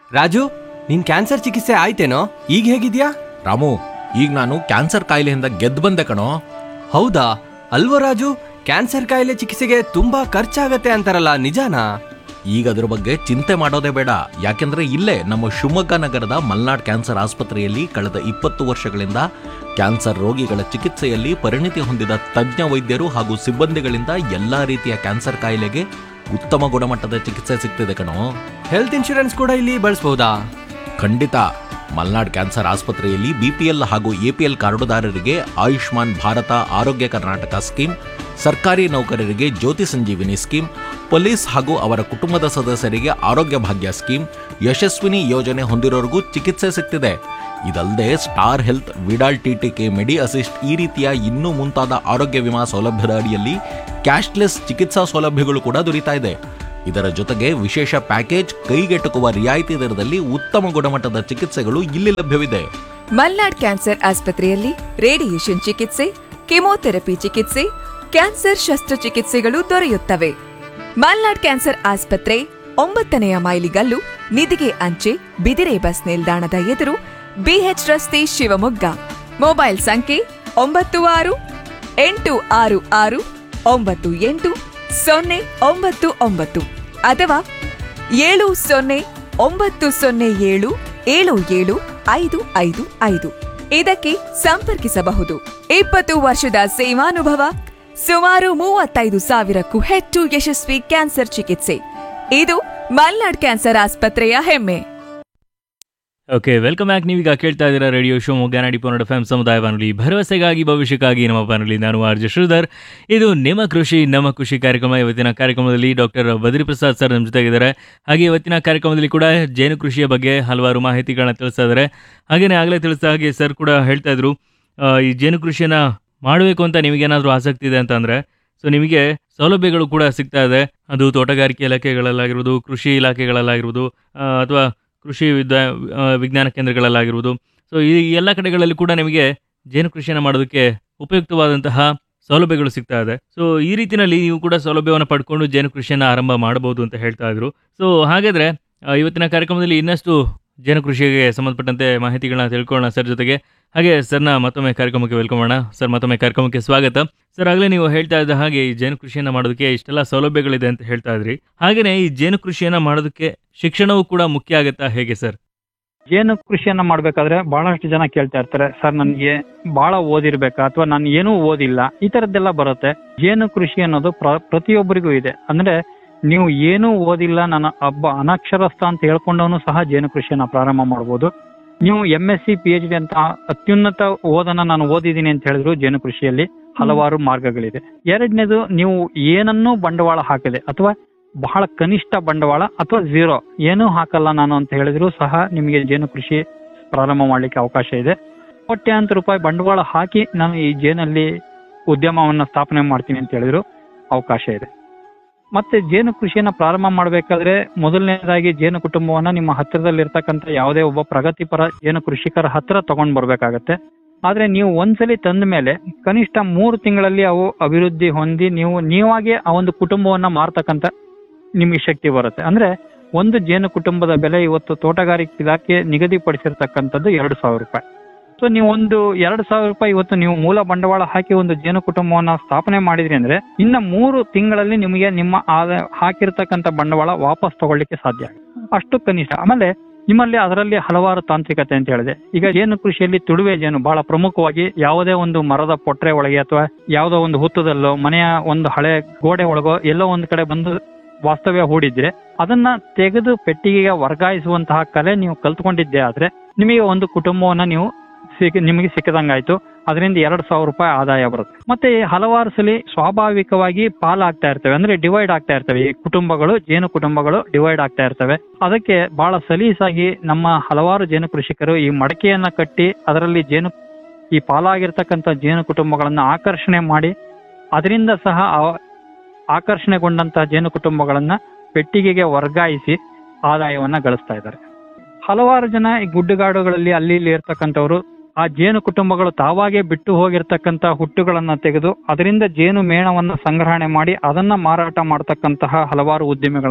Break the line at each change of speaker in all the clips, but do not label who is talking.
ರಾಜು ನಿನ್ ಕ್ಯಾನ್ಸರ್ ಚಿಕಿತ್ಸೆ ಆಯ್ತೇನೋ ಈಗ ಹೇಗಿದ್ಯಾ
ರಾಮು ಈಗ ನಾನು ಕ್ಯಾನ್ಸರ್ ಕಾಯಿಲೆಯಿಂದ ಗೆದ್ದು ಬಂದೆ ಕಣೋ
ಹೌದಾ ಅಲ್ವೋ ರಾಜು ಕ್ಯಾನ್ಸರ್ ಕಾಯಿಲೆ ಚಿಕಿತ್ಸೆಗೆ ತುಂಬಾ ಖರ್ಚಾಗತ್ತೆ ಅಂತಾರಲ್ಲ ನಿಜಾನಾ
ಈಗ ಅದ್ರ ಬಗ್ಗೆ ಚಿಂತೆ ಮಾಡೋದೇ ಬೇಡ ಯಾಕೆಂದ್ರೆ ಇಲ್ಲೇ ನಮ್ಮ ಶಿವಮೊಗ್ಗ ನಗರದ ಮಲ್ನಾಡ್ ಕ್ಯಾನ್ಸರ್ ಆಸ್ಪತ್ರೆಯಲ್ಲಿ ಕಳೆದ ಇಪ್ಪತ್ತು ವರ್ಷಗಳಿಂದ ಕ್ಯಾನ್ಸರ್ ರೋಗಿಗಳ ಚಿಕಿತ್ಸೆಯಲ್ಲಿ ಪರಿಣಿತಿ ಹೊಂದಿದ ತಜ್ಞ ವೈದ್ಯರು ಹಾಗೂ ಸಿಬ್ಬಂದಿಗಳಿಂದ ಎಲ್ಲಾ ರೀತಿಯ ಕ್ಯಾನ್ಸರ್ ಕಾಯಿಲೆಗೆ ಉತ್ತಮ ಗುಣಮಟ್ಟದ ಚಿಕಿತ್ಸೆ ಸಿಗ್ತಿದೆ ಕಣೋ
ಹೆಲ್ತ್ ಇನ್ಶೂರೆನ್ಸ್ ಕೂಡ ಇಲ್ಲಿ ಬಳಸಬಹುದಾ
ಖಂಡಿತ ಮಲ್ನಾಡ್ ಕ್ಯಾನ್ಸರ್ ಆಸ್ಪತ್ರೆಯಲ್ಲಿ ಬಿಪಿಎಲ್ ಹಾಗೂ ಎಪಿಎಲ್ ಕಾರ್ಡುದಾರರಿಗೆ ಆಯುಷ್ಮಾನ್ ಭಾರತ ಆರೋಗ್ಯ ಕರ್ನಾಟಕ ಸ್ಕೀಮ್ ಸರ್ಕಾರಿ ನೌಕರರಿಗೆ ಜ್ಯೋತಿ ಸಂಜೀವಿನಿ ಸ್ಕೀಮ್ ಪೊಲೀಸ್ ಹಾಗೂ ಅವರ ಕುಟುಂಬದ ಸದಸ್ಯರಿಗೆ ಆರೋಗ್ಯ ಭಾಗ್ಯ ಸ್ಕೀಮ್ ಯಶಸ್ವಿನಿ ಯೋಜನೆ ಹೊಂದಿರೋರಿಗೂ ಚಿಕಿತ್ಸೆ ಸಿಗ್ತಿದೆ ಇದಲ್ಲದೆ Star Health Vidal TTK Medi Assist ಈ ರೀತಿಯ ಇನ್ನೂ ಮುಂತಾದ ಆರೋಗ್ಯ ವಿಮಾ ಸೌಲಭ್ಯದ ಅಡಿಯಲ್ಲಿ ಕ್ಯಾಶ್ಲೆಸ್ ಚಿಕಿತ್ಸಾ ಸೌಲಭ್ಯಗಳು ಕೂಡ ದೊರೀತಾ ಇದೆ ಇದರ ಜೊತೆಗೆ ವಿಶೇಷ ಪ್ಯಾಕೇಜ್ ಕೈಗೆಟುಕುವ ರಿಯಾಯಿತಿ ದರದಲ್ಲಿ ಉತ್ತಮ ಗುಣಮಟ್ಟದ ಚಿಕಿತ್ಸೆಗಳು ಇಲ್ಲಿ ಲಭ್ಯವಿದೆ
ಮಲ್ನಾಡ್ ಕ್ಯಾನ್ಸರ್ ಆಸ್ಪತ್ರೆಯಲ್ಲಿ ರೇಡಿಯೇಷನ್ ಚಿಕಿತ್ಸೆ ಕೆಮೊಥೆರಪಿ ಚಿಕಿತ್ಸೆ ಕ್ಯಾನ್ಸರ್ ಶಸ್ತ್ರಚಿಕಿತ್ಸೆಗಳು ದೊರೆಯುತ್ತವೆ ಮಲ್ನಾಡ್ ಕ್ಯಾನ್ಸರ್ ಆಸ್ಪತ್ರೆ ಒಂಬತ್ತನೆಯ ಮೈಲಿಗಲ್ಲು ನಿಧಿಗೆ ಅಂಚೆ ಬಿದಿರೆ ಬಸ್ ನಿಲ್ದಾಣದ ಎದುರು ಬಿಎಚ್ ರಸ್ತೆ ಶಿವಮೊಗ್ಗ ಮೊಬೈಲ್ ಸಂಖ್ಯೆ ಒಂಬತ್ತು ಆರು ಎಂಟು ಆರು ಆರು ಒಂಬತ್ತು ಎಂಟು ಸೊನ್ನೆ ಒಂಬತ್ತು ಒಂಬತ್ತು ಅಥವಾ ಏಳು ಸೊನ್ನೆ ಒಂಬತ್ತು ಸೊನ್ನೆ ಏಳು ಏಳು ಏಳು ಐದು ಐದು ಐದು ಇದಕ್ಕೆ ಸಂಪರ್ಕಿಸಬಹುದು ಇಪ್ಪತ್ತು ವರ್ಷದ ಸೇವಾನುಭವ ಸುಮಾರು ಮೂವತ್ತೈದು ಸಾವಿರಕ್ಕೂ ಹೆಚ್ಚು ಯಶಸ್ವಿ ಕ್ಯಾನ್ಸರ್ ಚಿಕಿತ್ಸೆ ಇದು ಮಲ್ನಾಡ್ ಕ್ಯಾನ್ಸರ್ ಆಸ್ಪತ್ರೆಯ ಹೆಮ್ಮೆ
ಓಕೆ ವೆಲ್ಕಮ್ ಬ್ಯಾಕ್ ನೀವೀಗ ಕೇಳ್ತಾ ಇದ್ದೀರಾ ರೇಡಿಯೋ ಶೋ ಮೊಗ್ಗಾನಾಡಿ ಪೊನ್ನಡ ಎಫ್ ಸಮುದಾಯ ಬಾನುಲಿ ಭರವಸೆಗಾಗಿ ಭವಿಷ್ಯಕ್ಕಾಗಿ ನಮ್ಮ ಬಾನುಲಿ ನಾನು ಆರ್ ಜೆ ಶ್ರೀಧರ್ ಇದು ನಿಮ್ಮ ಕೃಷಿ ನಮ್ಮ ಕೃಷಿ ಕಾರ್ಯಕ್ರಮ ಇವತ್ತಿನ ಕಾರ್ಯಕ್ರಮದಲ್ಲಿ ಡಾಕ್ಟರ್ ಬದ್ರಿ ಪ್ರಸಾದ್ ಸರ್ ನಮ್ಮ ಜೊತೆಗಿದ್ದಾರೆ ಹಾಗೆ ಇವತ್ತಿನ ಕಾರ್ಯಕ್ರಮದಲ್ಲಿ ಕೂಡ ಜೇನು ಕೃಷಿಯ ಬಗ್ಗೆ ಹಲವಾರು ಮಾಹಿತಿಗಳನ್ನ ತಿಳಿಸ್ತಾ ಇದ್ದಾರೆ ಹಾಗೆಯೇ ಆಗಲೇ ತಿಳಿಸಿದ ಹಾಗೆ ಸರ್ ಕೂಡ ಹೇಳ್ತಾ ಇದ್ರು ಆ, ಈ ಜೇನು ಕೃಷಿಯನ್ನ ಮಾಡಬೇಕು ಅಂತ ನಿಮಗೇನಾದರೂ ಆಸಕ್ತಿ ಇದೆ ಅಂತಂದರೆ ಸೊ ನಿಮಗೆ ಸೌಲಭ್ಯಗಳು ಕೂಡ ಸಿಗ್ತಾ ಇದೆ ಅದು ತೋಟಗಾರಿಕೆ ಇಲಾಖೆಗಳಲ್ಲಾಗಿರ್ಬೋದು ಕೃಷಿ ಇಲಾಖೆಗಳಲ್ಲಾಗಿರ್ಬೋದು ಅಥವಾ ಕೃಷಿ ವಿದ್ಯಾ ಆ, ವಿಜ್ಞಾನ ಕೇಂದ್ರಗಳಲ್ಲಾಗಿರ್ಬೋದು ಸೊ ಈ ಎಲ್ಲ ಕಡೆಗಳಲ್ಲಿ ಕೂಡ ನಿಮಗೆ ಜೇನು ಕೃಷಿಯನ್ನು ಮಾಡೋದಕ್ಕೆ ಉಪಯುಕ್ತವಾದಂತಹ ಸೌಲಭ್ಯಗಳು ಸಿಗ್ತಾ ಇದೆ ಸೊ ಈ ರೀತಿಯಲ್ಲಿ ನೀವು ಕೂಡ ಸೌಲಭ್ಯವನ್ನು ಪಡ್ಕೊಂಡು ಜೇನು ಕೃಷಿಯನ್ನು ಆರಂಭ ಮಾಡಬಹುದು ಅಂತ ಹೇಳ್ತಾ ಇದ್ರು ಸೊ ಹಾಗಾದ್ರೆ ಆ, ಇವತ್ತಿನ ಕಾರ್ಯಕ್ರಮದಲ್ಲಿ ಇನ್ನಷ್ಟು ಜೇನು ಕೃಷಿಗೆ ಸಂಬಂಧಪಟ್ಟಂತೆ ಮಾಹಿತಿಗಳನ್ನ ತಿಳ್ಕೊಳ್ಳೋಣ ಸರ್ ಜೊತೆಗೆ ಹಾಗೆ ಸರ್ನ ಮತ್ತೊಮ್ಮೆ ಕಾರ್ಯಕ್ರಮಕ್ಕೆ ವೆಲ್ಕಮ್ ಮಾಡೋಣ ಸರ್ ಮತ್ತೊಮ್ಮೆ ಕಾರ್ಯಕ್ರಮಕ್ಕೆ ಸ್ವಾಗತ ಸರ್ ಆಗಲೇ ನೀವು ಹೇಳ್ತಾ ಇದ್ದ ಹಾಗೆ ಈ ಜೇನು ಕೃಷಿಯನ್ನು ಮಾಡೋದಕ್ಕೆ ಇಷ್ಟೆಲ್ಲ ಸೌಲಭ್ಯಗಳಿದೆ ಅಂತ ಹೇಳ್ತಾ ಇದ್ರಿ ಹಾಗೆಯೇ ಈ ಜೇನು ಕೃಷಿಯನ್ನು ಮಾಡೋದಕ್ಕೆ ಶಿಕ್ಷಣವೂ ಕೂಡ ಮುಖ್ಯ ಆಗುತ್ತಾ ಹೇಗೆ ಸರ್
ಜೇನು ಕೃಷಿಯನ್ನ ಮಾಡ್ಬೇಕಾದ್ರೆ ಬಹಳಷ್ಟು ಜನ ಕೇಳ್ತಾ ಇರ್ತಾರೆ ಸರ್ ನನ್ಗೆ ಬಹಳ ಓದಿರ್ಬೇಕಾ ಅಥವಾ ನಾನು ಏನೂ ಓದಿಲ್ಲ ಈ ತರದ್ದೆಲ್ಲ ಬರುತ್ತೆ ಜೇನು ಕೃಷಿ ಅನ್ನೋದು ಪ್ರ- ಪ್ರತಿಯೊಬ್ಬರಿಗೂ ಇದೆ ಅಂದ್ರೆ ನೀವು ಏನೂ ಓದಿಲ್ಲ ನನ್ನ ಹಬ್ಬ ಅನಕ್ಷರಸ್ಥ ಅಂತ ಹೇಳ್ಕೊಂಡವನು ಸಹ ಜೇನು ಕೃಷಿಯನ್ನ ಪ್ರಾರಂಭ ಮಾಡ್ಬೋದು ನೀವು M S C P H D ಅಂತ ಅತ್ಯುನ್ನತ ಓದನ್ನ ನಾನು ಓದಿದ್ದೀನಿ ಅಂತ ಹೇಳಿದ್ರು ಜೇನು ಕೃಷಿಯಲ್ಲಿ ಹಲವಾರು ಮಾರ್ಗಗಳಿದೆ ಎರಡನೇದು ನೀವು ಏನನ್ನೂ ಬಂಡವಾಳ ಹಾಕದೆ ಅಥವಾ ಬಹಳ ಕನಿಷ್ಠ ಬಂಡವಾಳ ಅಥವಾ ಝೀರೋ ಏನೂ ಹಾಕಲ್ಲ ನಾನು ಅಂತ ಹೇಳಿದ್ರು ಸಹ ನಿಮಗೆ ಜೇನು ಕೃಷಿ ಪ್ರಾರಂಭ ಮಾಡ್ಲಿಕ್ಕೆ ಅವಕಾಶ ಇದೆ ಕೋಟ್ಯಾಂತರ ರೂಪಾಯಿ ಬಂಡವಾಳ ಹಾಕಿ ನಾನು ಈ ಜೇನಲ್ಲಿ ಉದ್ಯಮವನ್ನ ಸ್ಥಾಪನೆ ಮಾಡ್ತೀನಿ ಅಂತ ಹೇಳಿದ್ರು ಅವಕಾಶ ಇದೆ ಮತ್ತೆ ಜೇನು ಕೃಷಿಯನ್ನ ಪ್ರಾರಂಭ ಮಾಡಬೇಕಾದ್ರೆ ಮೊದಲನೇದಾಗಿ ಜೇನು ಕುಟುಂಬವನ್ನ ನಿಮ್ಮ ಹತ್ತಿರದಲ್ಲಿರ್ತಕ್ಕಂಥ ಯಾವುದೇ ಒಬ್ಬ ಪ್ರಗತಿಪರ ಜೇನು ಕೃಷಿಕರ ಹತ್ರ ತಗೊಂಡ್ ಬರ್ಬೇಕಾಗತ್ತೆ ಆದ್ರೆ ನೀವು ಒಂದ್ಸಲಿ ತಂದ ಮೇಲೆ ಕನಿಷ್ಠ ಮೂರು ತಿಂಗಳಲ್ಲಿ ಅವು ಅಭಿವೃದ್ಧಿ ಹೊಂದಿ ನೀವು ನೀವಾಗೆ ಆ ಒಂದು ಕುಟುಂಬವನ್ನ ಮಾರ್ತಕ್ಕಂಥ ನಿಮಗೆ ಶಕ್ತಿ ಬರುತ್ತೆ ಅಂದ್ರೆ ಒಂದು ಜೇನು ಕುಟುಂಬದ ಬೆಲೆ ಇವತ್ತು ತೋಟಗಾರಿಕೆ ಇಲಾಖೆ ನಿಗದಿಪಡಿಸಿರ್ತಕ್ಕಂಥದ್ದು ಎರಡು ಸಾವಿರ ರೂಪಾಯಿ ಸೊ ನೀವು ಒಂದು ಎರಡು ಸಾವಿರ ರೂಪಾಯಿ ಇವತ್ತು ನೀವು ಮೂಲ ಬಂಡವಾಳ ಹಾಕಿ ಒಂದು ಜೇನು ಕುಟುಂಬವನ್ನ ಸ್ಥಾಪನೆ ಮಾಡಿದ್ರಿ ಅಂದ್ರೆ ಇನ್ನ ಮೂರು ತಿಂಗಳಲ್ಲಿ ನಿಮಗೆ ನಿಮ್ಮ ಆದಾಯ ಹಾಕಿರ್ತಕ್ಕಂಥ ಬಂಡವಾಳ ವಾಪಸ್ ತಗೊಳ್ಳಿಕ್ಕೆ ಸಾಧ್ಯ ಅಷ್ಟು ಕನಿಷ್ಠ ಆಮೇಲೆ ನಿಮ್ಮಲ್ಲಿ ಅದರಲ್ಲಿ ಹಲವಾರು ತಾಂತ್ರಿಕತೆ ಅಂತ ಹೇಳಿದೆ ಈಗ ಜೇನು ಕೃಷಿಯಲ್ಲಿ ತುಳುವೆ ಜೇನು ಬಹಳ ಪ್ರಮುಖವಾಗಿ ಯಾವುದೇ ಒಂದು ಮರದ ಪೊಟ್ರೆ ಒಳಗೆ ಅಥವಾ ಯಾವುದೋ ಒಂದು ಹುತ್ತದಲ್ಲೋ ಮನೆಯ ಒಂದು ಹಳೆ ಗೋಡೆ ಒಳಗೋ ಎಲ್ಲೋ ಒಂದು ಕಡೆ ಬಂದು ವಾಸ್ತವ್ಯ ಹೂಡಿದ್ರೆ ಅದನ್ನ ತೆಗೆದು ಪೆಟ್ಟಿಗೆಗೆ ವರ್ಗಾಯಿಸುವಂತಹ ಕಲೆ ನೀವು ಕಲ್ತ್ಕೊಂಡಿದ್ದೆ ಆದ್ರೆ ನಿಮಗೆ ಒಂದು ಕುಟುಂಬವನ್ನ ನೀವು ಸಿಕ್ಕ ನಿಮಗೆ ಸಿಕ್ಕದಂಗಾಯ್ತು ಅದರಿಂದ ಎರಡ್ ಸಾವಿರ ರೂಪಾಯಿ ಆದಾಯ ಬರುತ್ತೆ ಮತ್ತೆ ಹಲವಾರು ಸಲ ಸ್ವಾಭಾವಿಕವಾಗಿ ಪಾಲಾಗ್ತಾ ಇರ್ತವೆ ಅಂದ್ರೆ ಡಿವೈಡ್ ಆಗ್ತಾ ಇರ್ತವೆ ಈ ಕುಟುಂಬಗಳು ಜೇನು ಕುಟುಂಬಗಳು ಡಿವೈಡ್ ಆಗ್ತಾ ಇರ್ತವೆ ಅದಕ್ಕೆ ಬಹಳ ಸಲೀಸಾಗಿ ನಮ್ಮ ಹಲವಾರು ಜೇನು ಕೃಷಿಕರು ಈ ಮಡಕೆಯನ್ನ ಕಟ್ಟಿ ಅದರಲ್ಲಿ ಜೇನು ಈ ಪಾಲಾಗಿರ್ತಕ್ಕಂಥ ಜೇನು ಕುಟುಂಬಗಳನ್ನ ಆಕರ್ಷಣೆ ಮಾಡಿ ಅದರಿಂದ ಸಹ ಆ- ಆಕರ್ಷಣೆಗೊಂಡಂತಹ ಜೇನು ಕುಟುಂಬಗಳನ್ನ ಪೆಟ್ಟಿಗೆಗೆ ವರ್ಗಾಯಿಸಿ ಆದಾಯವನ್ನ ಗಳಿಸ್ತಾ ಇದ್ದಾರೆ ಹಲವಾರು ಜನ ಈ ಗುಡ್ಡಗಾಡುಗಳಲ್ಲಿ ಅಲ್ಲಿ ಇಲ್ಲಿ ಇರ್ತಕ್ಕಂಥವ್ರು ಆ ಜೇನು ಕುಟುಂಬಗಳು ತಾವಾಗೆ ಬಿಟ್ಟು ಹೋಗಿರ್ತಕ್ಕಂಥ ಹುಟ್ಟುಗಳನ್ನ ತೆಗೆದು ಅದರಿಂದ ಜೇನು ಮೇಣವನ್ನ ಸಂಗ್ರಹಣೆ ಮಾಡಿ ಅದನ್ನ ಮಾರಾಟ ಮಾಡತಕ್ಕಂತಹ ಹಲವಾರು ಉದ್ಯಮಿಗಳನ್ನ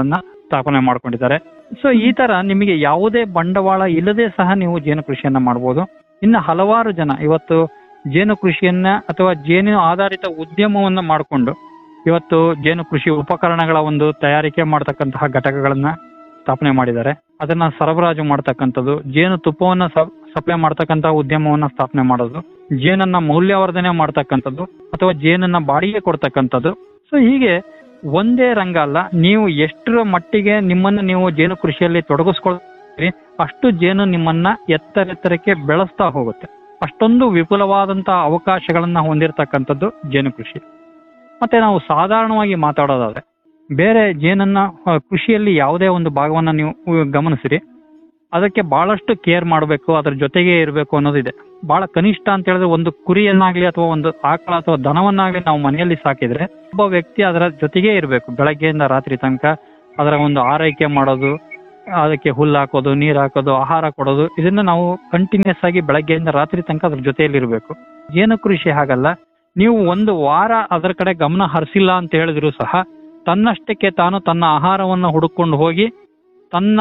ಸ್ಥಾಪನೆ ಮಾಡ್ಕೊಂಡಿದ್ದಾರೆ ಸೊ ಈ ತರ ನಿಮಗೆ ಯಾವುದೇ ಬಂಡವಾಳ ಇಲ್ಲದೆ ಸಹ ನೀವು ಜೇನು ಕೃಷಿಯನ್ನ ಮಾಡ್ಬೋದು ಇನ್ನು ಹಲವಾರು ಜನ ಇವತ್ತು ಜೇನು ಕೃಷಿಯನ್ನ ಅಥವಾ ಜೇನು ಆಧಾರಿತ ಉದ್ಯಮವನ್ನ ಮಾಡಿಕೊಂಡು ಇವತ್ತು ಜೇನು ಕೃಷಿ ಉಪಕರಣಗಳ ಒಂದು ತಯಾರಿಕೆ ಮಾಡತಕ್ಕಂತಹ ಘಟಕಗಳನ್ನ ಸ್ಥಾಪನೆ ಮಾಡಿದ್ದಾರೆ ಅದನ್ನ ಸರಬರಾಜು ಮಾಡ್ತಕ್ಕಂಥದ್ದು ಜೇನು ತುಪ್ಪವನ್ನ ಸಪ್ಲೈ ಮಾಡ್ತಕ್ಕಂತಹ ಉದ್ಯಮವನ್ನ ಸ್ಥಾಪನೆ ಮಾಡೋದು ಜೇನನ್ನ ಮೌಲ್ಯವರ್ಧನೆ ಮಾಡ್ತಕ್ಕಂಥದ್ದು ಅಥವಾ ಜೇನನ್ನ ಬಾಡಿಗೆ ಕೊಡ್ತಕ್ಕಂಥದ್ದು ಸೊ ಹೀಗೆ ಒಂದೇ ರಂಗ ಅಲ್ಲ ನೀವು ಎಷ್ಟರ ಮಟ್ಟಿಗೆ ನಿಮ್ಮನ್ನ ನೀವು ಜೇನು ಕೃಷಿಯಲ್ಲಿ ತೊಡಗಿಸ್ಕೊಳ್ತೀರಿ ಅಷ್ಟು ಜೇನು ನಿಮ್ಮನ್ನ ಎತ್ತರೆತ್ತರಕ್ಕೆ ಬೆಳೆಸ್ತಾ ಹೋಗುತ್ತೆ ಅಷ್ಟೊಂದು ವಿಪುಲವಾದಂತಹ ಅವಕಾಶಗಳನ್ನ ಹೊಂದಿರತಕ್ಕಂಥದ್ದು ಜೇನು ಕೃಷಿ ಮತ್ತೆ ನಾವು ಸಾಧಾರಣವಾಗಿ ಮಾತಾಡೋದಾದ್ರೆ ಬೇರೆ ಜೇನನ್ನ ಆ, ಕೃಷಿಯಲ್ಲಿ ಯಾವುದೇ ಒಂದು ಭಾಗವನ್ನ ನೀವು ಉ, ಗಮನಿಸಿರಿ ಅದಕ್ಕೆ ಬಹಳಷ್ಟು ಕೇರ್ ಮಾಡಬೇಕು ಅದ್ರ ಜೊತೆಗೆ ಇರಬೇಕು ಅನ್ನೋದಿದೆ ಬಹಳ ಕನಿಷ್ಠ ಅಂತ ಹೇಳಿದ್ರೆ ಒಂದು ಕುರಿಯನ್ನಾಗ್ಲಿ ಅಥವಾ ಒಂದು ಆಕಳ ಅಥವಾ ದನವನ್ನಾಗ್ಲಿ ನಾವು ಮನೆಯಲ್ಲಿ ಸಾಕಿದ್ರೆ ಒಬ್ಬ ವ್ಯಕ್ತಿ ಅದರ ಜೊತೆಗೆ ಇರಬೇಕು ಬೆಳಗ್ಗೆಯಿಂದ ರಾತ್ರಿ ತನಕ ಅದರ ಒಂದು ಆರೈಕೆ ಮಾಡೋದು ಅದಕ್ಕೆ ಹುಲ್ಲು ಹಾಕೋದು ನೀರು ಹಾಕೋದು ಆಹಾರ ಕೊಡೋದು ಇದನ್ನ ನಾವು ಕಂಟಿನ್ಯೂಸ್ ಆಗಿ ಬೆಳಗ್ಗೆಯಿಂದ ರಾತ್ರಿ ತನಕ ಅದ್ರ ಜೊತೆಯಲ್ಲಿ ಇರಬೇಕು ಜೇನು ಕೃಷಿ ಹಾಗಲ್ಲ ನೀವು ಒಂದು ವಾರ ಅದರ ಕಡೆ ಗಮನ ಹರಿಸಿಲ್ಲ ಅಂತ ಹೇಳಿದ್ರು ಸಹ ತನ್ನಷ್ಟಕ್ಕೆ ತಾನು ತನ್ನ ಆಹಾರವನ್ನು ಹುಡುಕೊಂಡು ಹೋಗಿ ತನ್ನ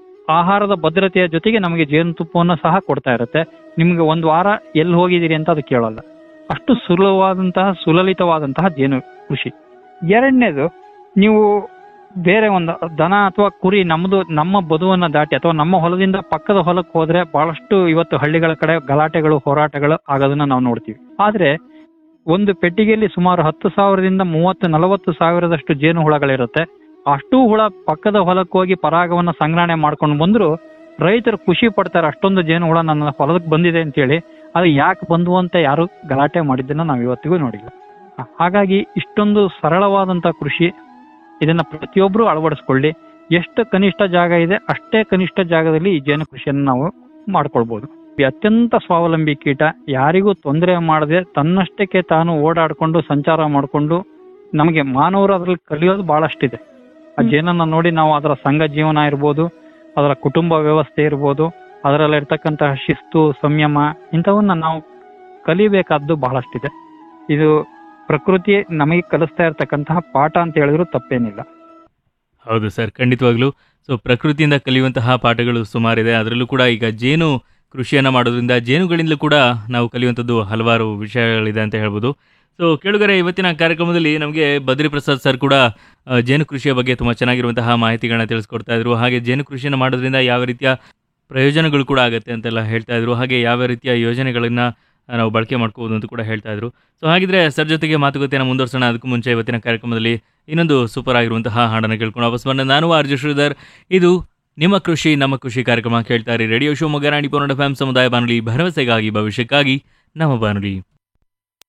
ಆಹಾರದ ಭದ್ರತೆಯ ಜೊತೆಗೆ ನಮಗೆ ಜೇನುತುಪ್ಪವನ್ನು ಸಹ ಕೊಡ್ತಾ ಇರುತ್ತೆ ನಿಮ್ಗೆ ಒಂದು ವಾರ ಎಲ್ಲಿ ಹೋಗಿದ್ದೀರಿ ಅಂತ ಅದು ಕೇಳಲ್ಲ ಅಷ್ಟು ಸುಲಭವಾದಂತಹ ಸುಲಲಿತವಾದಂತಹ ಜೇನು ಕೃಷಿ ಎರಡನೇದು ನೀವು ಬೇರೆ ಒಂದು ದನ ಅಥವಾ ಕುರಿ ನಮ್ದು ನಮ್ಮ ಬದುವನ್ನ ದಾಟಿ ಅಥವಾ ನಮ್ಮ ಹೊಲದಿಂದ ಪಕ್ಕದ ಹೊಲಕ್ಕೆ ಹೋದ್ರೆ ಬಹಳಷ್ಟು ಇವತ್ತು ಹಳ್ಳಿಗಳ ಕಡೆ ಗಲಾಟೆಗಳು ಹೋರಾಟಗಳು ಆಗೋದನ್ನ ನಾವು ನೋಡ್ತೀವಿ ಆದ್ರೆ ಒಂದು ಪೆಟ್ಟಿಗೆಯಲ್ಲಿ ಸುಮಾರು ಹತ್ತು ಸಾವಿರದಿಂದ ಮೂವತ್ತು ನಲವತ್ತು ಸಾವಿರದಷ್ಟು ಜೇನು ಹುಳಗಳಿರುತ್ತೆ ಅಷ್ಟೂ ಹುಳ ಪಕ್ಕದ ಹೊಲಕ್ಕೆ ಹೋಗಿ ಪರಾಗವನ್ನ ಸಂಗ್ರಹಣೆ ಮಾಡ್ಕೊಂಡು ಬಂದ್ರು ರೈತರು ಖುಷಿ ಪಡ್ತಾರೆ ಅಷ್ಟೊಂದು ಜೇನು ಹುಳ ನನ್ನ ಹೊಲಕ್ಕೆ ಬಂದಿದೆ ಅಂತೇಳಿ ಅದು ಯಾಕೆ ಬಂದು ಅಂತ ಯಾರು ಗಲಾಟೆ ಮಾಡಿದ್ದನ್ನ ನಾವು ಇವತ್ತಿಗೂ ನೋಡಿಲ್ಲ ಹ, ಹಾಗಾಗಿ ಇಷ್ಟೊಂದು ಸರಳವಾದಂತ ಕೃಷಿ ಇದನ್ನ ಪ್ರತಿಯೊಬ್ರು ಅಳವಡಿಸ್ಕೊಳ್ಳಿ ಎಷ್ಟು ಕನಿಷ್ಠ ಜಾಗ ಇದೆ ಅಷ್ಟೇ ಕನಿಷ್ಠ ಜಾಗದಲ್ಲಿ ಈ ಜೇನು ಕೃಷಿಯನ್ನು ನಾವು ಮಾಡ್ಕೊಳ್ಬಹುದು ಈ ಅತ್ಯಂತ ಸ್ವಾವಲಂಬಿ ಕೀಟ ಯಾರಿಗೂ ತೊಂದರೆ ಮಾಡದೆ ತನ್ನಷ್ಟಕ್ಕೆ ತಾನು ಓಡಾಡ್ಕೊಂಡು ಸಂಚಾರ ಮಾಡಿಕೊಂಡು ನಮಗೆ ಮಾನವರು ಅದ್ರಲ್ಲಿ ಕಲಿಯೋದು ಬಹಳಷ್ಟಿದೆ ಆ ಜೇನನ್ನ ನೋಡಿ ನಾವು ಅದರ ಸಂಘ ಜೀವನ ಇರ್ಬೋದು ಅದರ ಕುಟುಂಬ ವ್ಯವಸ್ಥೆ ಇರ್ಬೋದು ಅದರಲ್ಲಿರ್ತಕ್ಕಂತಹ ಶಿಸ್ತು ಸಂಯಮ ಇಂಥವನ್ನ ನಾವು ಕಲಿಬೇಕಾದ್ದು ಬಹಳಷ್ಟಿದೆ ಇದು ಪ್ರಕೃತಿ ನಮಗೆ ಕಲಿಸ್ತಾ ಇರ್ತಕ್ಕಂತಹ ಪಾಠ ಅಂತ ಹೇಳಿದ್ರು ತಪ್ಪೇನಿಲ್ಲ
ಹೌದು ಸರ್ ಖಂಡಿತವಾಗ್ಲೂ ಸೊ ಪ್ರಕೃತಿಯಿಂದ ಕಲಿಯುವಂತಹ ಪಾಠಗಳು ಸುಮಾರಿದೆ ಅದರಲ್ಲೂ ಕೂಡ ಈಗ ಜೇನು ಕೃಷಿಯನ್ನು ಮಾಡೋದ್ರಿಂದ ಜೇನುಗಳಿಂದಲೂ ಕೂಡ ನಾವು ಕಲಿಯುವಂಥದ್ದು ಹಲವಾರು ವಿಷಯಗಳಿದೆ ಅಂತ ಹೇಳ್ಬೋದು ಸೊ ಕೇಳುಗರೆ ಇವತ್ತಿನ ಕಾರ್ಯಕ್ರಮದಲ್ಲಿ ನಮಗೆ ಬದ್ರಿ ಪ್ರಸಾದ್ ಸರ್ ಕೂಡ ಆ, ಜೇನು ಕೃಷಿಯ ಬಗ್ಗೆ ತುಂಬ ಚೆನ್ನಾಗಿರುವಂತಹ ಮಾಹಿತಿಗಳನ್ನ ತಿಳಿಸ್ಕೊಡ್ತಾ ಇದ್ರು ಹಾಗೆ ಜೇನು ಕೃಷಿಯನ್ನು ಮಾಡೋದ್ರಿಂದ ಯಾವ ರೀತಿಯ ಪ್ರಯೋಜನಗಳು ಕೂಡ ಆಗುತ್ತೆ ಅಂತೆಲ್ಲ ಹೇಳ್ತಾ ಇದ್ರು ಹಾಗೆ ಯಾವ ರೀತಿಯ ಯೋಜನೆಗಳನ್ನ ನಾವು ಬಳಕೆ ಮಾಡ್ಕೋಬೋದು ಅಂತ ಕೂಡ ಹೇಳ್ತಾ ಇದ್ರು ಸೊ ಹಾಗಿದ್ರೆ ಸರ್ ಜೊತೆಗೆ ಮಾತುಕತೆಯನ್ನು ಮುಂದುವರ್ಸೋಣ ಅದಕ್ಕೂ ಮುಂಚೆ ಇವತ್ತಿನ ಕಾರ್ಯಕ್ರಮದಲ್ಲಿ ಇನ್ನೊಂದು ಸೂಪರ್ ಆಗಿರುವಂತಹ ಹಾಡನ್ನು ಕೇಳ್ಕೊಂಡು ವಾಪಸ್ ಬಂದ ನಾನು ಆರ್ಜು ಶ್ರೀಧರ್ ಇದು ನಿಮ್ಮ ಕೃಷಿ ನಮ್ಮ ಕೃಷಿ ಕಾರ್ಯಕ್ರಮ ಕೇಳ್ತಾರೆ ರೇಡಿಯೋ ಶಿವಮೊಗ್ಗ ನಾಡಿ ಪೋನಡ ಫ್ಯಾಮ್ ಸಮುದಾಯ ಬಾನುಲಿ ಭರವಸೆಗಾಗಿ ಭವಿಷ್ಯಕ್ಕಾಗಿ ನಮ್ಮ ಬಾನುಲಿ